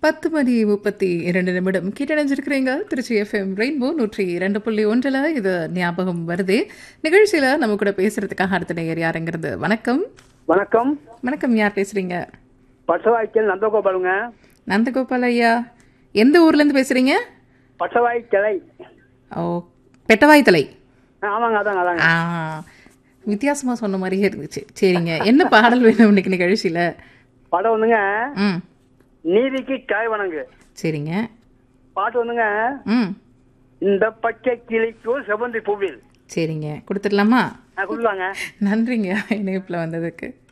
பத்து மணி முப்பத்தி இரண்டு நிமிடம் கேட்டடைஞ்சிருக்கிறீங்க திருச்சி எஃப்எம் ரெயின்போ நூற்றி இரண்டு புள்ளி ஒன்றில் இது ஞாபகம் வருது நிகழ்ச்சியில் நம்ம கூட பேசுறதுக்காக அடுத்த நேயர் யாருங்கிறது வணக்கம் வணக்கம் வணக்கம் யார் பேசுறீங்க பட்டவாய்க்கல் நந்தகோபாலுங்க நந்தகோபால் ஐயா எந்த ஊர்லேருந்து பேசுறீங்க பட்டவாய் கிளை ஓ பெட்டவாய் தலை ஆ, ஆமாங்க அதாங்க அதாங்க ஆ வித்தியாசமாக சொன்ன மாதிரியே இருந்துச்சு சரிங்க என்ன பாடல் வேணும் இன்னைக்கு நிகழ்ச்சியில் படம் வந்துங்க ம் நீதிக்கு காய் வணங்கு சரிங்க பாட்டு வந்துங்க ம் இந்த பச்சை கிளிக்கு செவந்தி பூவில் சரிங்க கொடுத்துடலாமா கொடுக்கலாங்க நன்றிங்க இணைப்பில் வந்ததுக்கு